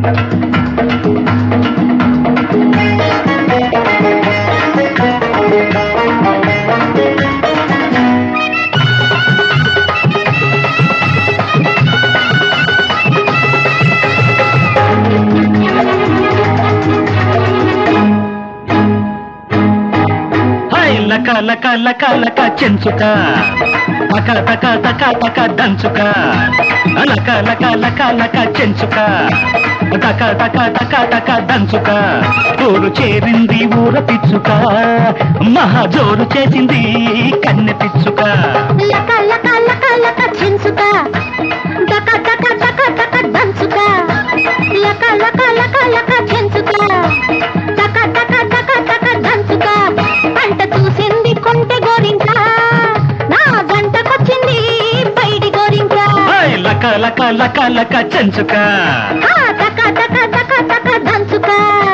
high లక లక లక లక చెంచుక తక తక తక తక దంచుక లక లక లక లక చెంచుక తక తక తక తక దంచుక ఊరు చేరింది ఊర పిచ్చుక మహా జోరు చేసింది కన్నె పిచ్చుక లక లక లక లక చెంచుక దక దక దక దక దంచుక లక లక లక లక చెంచుక దక దక దక దక దంచుక పంట చూసింది కొంటె గోరింక నా గంటకొచ్చింది బయటి గోరింక హై లక లక లక లక చెంచుక ఆ దక దక దక దక దంచుక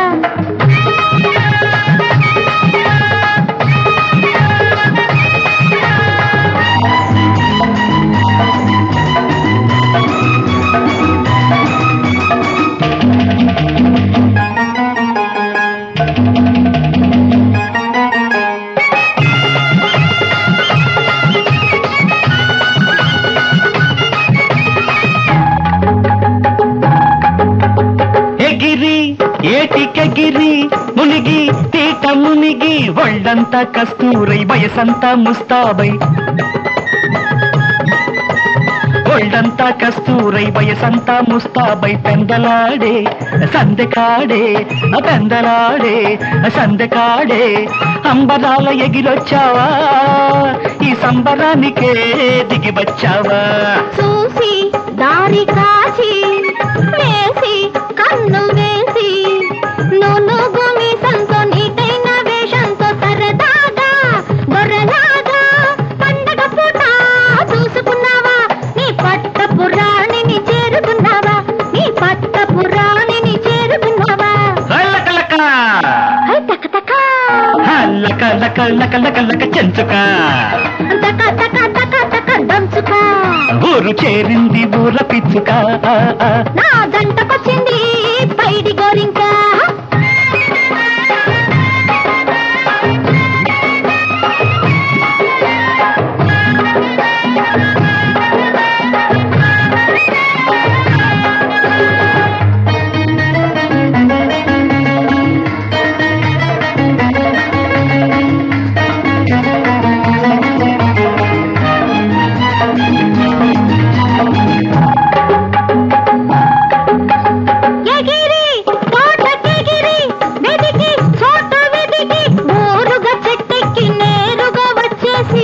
ఎగిరి ఏటికెగిరి మునిగి తీట మునిగి ఒళ్ళంతా కస్తూరై వయసంతా ముస్తాబై ఒళ్ళంతా కస్తూరై వయసంతా ముస్తాబై పెందలాడే సందెకాడే పెందలాడే సందెకాడే అంబరాల ఎగిరొచ్చావా ఈ సంబరానికే దిగి వచ్చావా చూసి దారి కాచి వేసి కన్ను వేసి నునుగు మీసంతో నీటైన వేషంతో సరదాగా గొర్రెలాగా పండగ పూట చూసుకున్నావా నీ పట్ట పురాణిని చేరుకున్నావా నీ పట్ట పురాణిని చేరుకున్నావా లక హై తక తక లక లక లక లక లక చెంచుక తక తక తక తక దంచుక ఊరు చేరింది ఊర పిచ్చుక నా గంటకొచ్చింది పైడి గోరింక ఎగిరి తోటకెగిరి వెదికి చోట వెదికి ఊరుగా చెట్టెక్కి నేరుగా వచ్చేసి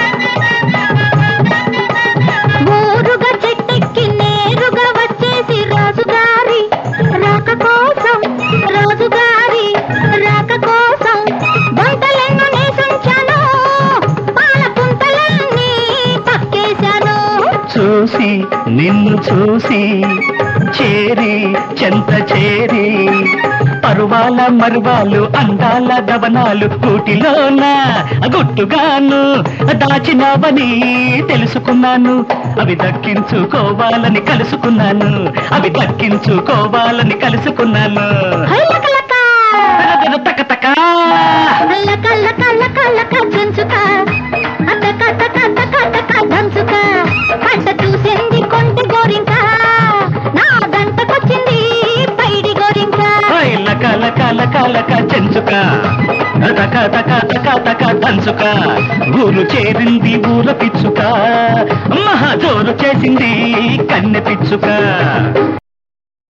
ఊరుగా చెట్టెక్కి నేరుగా వచ్చేసి రాజుగారి రాక కోసం రాజుగారి రాక కోసం వంటలెన్నో నేసించాను పాల పుంతలన్నీ పక్కేశాను చూసి నిన్ను చూసి చేరి చెంత చేరి పరువాల మరువాలు అందాల దవనాలు కూటిలోన గుట్టుగాను దాచినావని తెలుసుకున్నాను అవి దక్కించుకోవాలని కలుసుకున్నాను అవి దక్కించుకోవాలని కలుసుకున్నాను హైలకలక తక తక లక లక లక లక చెంచుక అతక తక తక తక దంచుక పంట చూసింది కొంటి గోరింక నా గంటకొచ్చింది పైడి గోరింక ఓయ్ లక లక లక లక చెంచుక తక తక తక తక దంచుక ఊరు చేరింది ఊర పిచ్చుక మహా జోరు చేసింది కన్నె పిచ్చుక